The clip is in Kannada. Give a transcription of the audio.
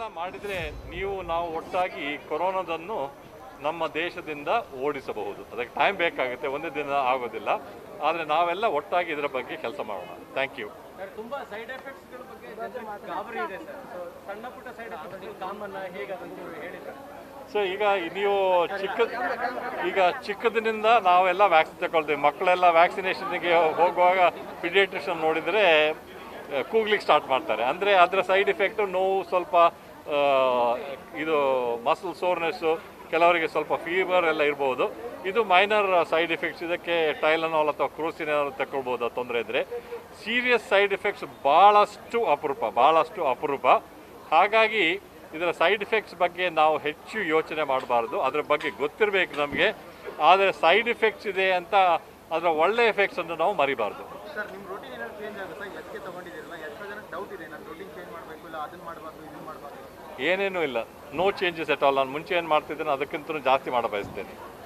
ಇದೆಲ್ಲ ಮಾಡಿದರೆ ನೀವು ನಾವು ಒಟ್ಟಾಗಿ ಈ ಕೊರೋನಾದನ್ನು ನಮ್ಮ ದೇಶದಿಂದ ಓಡಿಸಬಹುದು ಅದಕ್ಕೆ ಟೈಮ್ ಬೇಕಾಗುತ್ತೆ ಒಂದೇ ದಿನ ಆಗೋದಿಲ್ಲ ಆದರೆ ನಾವೆಲ್ಲ ಒಟ್ಟಾಗಿ ಇದರ ಬಗ್ಗೆ ಕೆಲಸ ಮಾಡೋಣ ಥ್ಯಾಂಕ್ ಯು ಸರ್ ತುಂಬಾ ಸೈಡ್ ಎಫೆಕ್ಟ್ಸ್ಗಳ ಬಗ್ಗೆ ಜನರಿಗೆ ಗಾಬರಿ ಇದೆ ಸರ್ ಸೊ ಸಣ್ಣ ಪುಟ್ಟ ಸೈಡ್ ಎಫೆಕ್ಟ್ಸ್ ಕಾಮನ್ ಹೇಗೆ ಅದನ್ನು ಹೇಳಿ ಸರ್ ಸೊ ಈಗ ನೀವು ಚಿಕ್ಕ ಈಗ ಚಿಕ್ಕದಿನಿಂದ ನಾವೆಲ್ಲ ವ್ಯಾಕ್ಸಿನ್ ತಗೊಳ್ತೀವಿ ಮಕ್ಕಳೆಲ್ಲ ವ್ಯಾಕ್ಸಿನೇಷನ್ಗೆ ಹೋಗುವಾಗ ಪಿಡಿಯಾಟ್ರಿಷನ್ ನೋಡಿದರೆ ಕೂಗ್ಲಿಕ್ಕೆ ಸ್ಟಾರ್ಟ್ ಮಾಡ್ತಾರೆ ಅಂದರೆ ಅದರ ಸೈಡ್ ಇಫೆಕ್ಟು ನೋವು ಸ್ವಲ್ಪ ಆ, ಇದು ಮಸಲ್ ಸೋರ್ನೆಸ್ಸು ಕೆಲವರಿಗೆ ಸ್ವಲ್ಪ ಫೀವರ್ ಎಲ್ಲ ಇರ್ಬೋದು ಇದು ಮೈನರ್ ಸೈಡ್ ಎಫೆಕ್ಟ್ಸ್ ಇದಕ್ಕೆ ಟೈಲನಾಲ್ ಅಥವಾ ಕ್ರೋಸಿನ್ ಏನಾದ್ರು ತಗೊಳ್ಬೋದು ತೊಂದರೆ ಇದ್ದರೆ ಸೀರಿಯಸ್ ಸೈಡ್ ಎಫೆಕ್ಟ್ಸ್ ಭಾಳಷ್ಟು ಅಪರೂಪ ಭಾಳಷ್ಟು ಅಪರೂಪ ಹಾಗಾಗಿ ಇದರ ಸೈಡ್ ಎಫೆಕ್ಟ್ಸ್ ಬಗ್ಗೆ ನಾವು ಹೆಚ್ಚು ಯೋಚನೆ ಮಾಡಬಾರ್ದು ಅದರ ಬಗ್ಗೆ ಗೊತ್ತಿರಬೇಕು ನಮಗೆ ಆದರೆ ಸೈಡ್ ಎಫೆಕ್ಟ್ಸ್ ಇದೆ ಅಂತ ಅದರ ಒಳ್ಳೆ ಎಫೆಕ್ಟ್ಸನ್ನು ನಾವು ಮರಿಬಾರ್ದು ಸರ್ ನಿಮ್ಮ ರೂಟೀನ್ ಏನಾದ್ರು ಚೇಂಜ್ ಆಗುತ್ತಾ ಎಸ್ಗೆ ತಗೊಂಡಿದ್ದೀರಲ್ಲ ಎಷ್ಟೋ ಜನ ಡೌಟ್ ಇದೆ ನಾನು ರೂಟೀನ್ ಚೇಂಜ್ ಮಾಡಬೇಕು ಇಲ್ಲ ಅದನ್ನ ಮಾಡಬಾರ್ದು ಇದನ್ನ ಮಾಡಬಾರ್ದು ಏನೇನೂ ಇಲ್ಲ ನೋ ಚೇಂಜಸ್ ಎಟ್ ಆಲ್ ನಾನು ಮುಂಚೆ ಏನು ಮಾಡ್ತಿದ್ದೇನೆ ಅದಕ್ಕಿಂತ ಜಾಸ್ತಿ ಮಾಡ ಬಯಸ್ತೇನೆ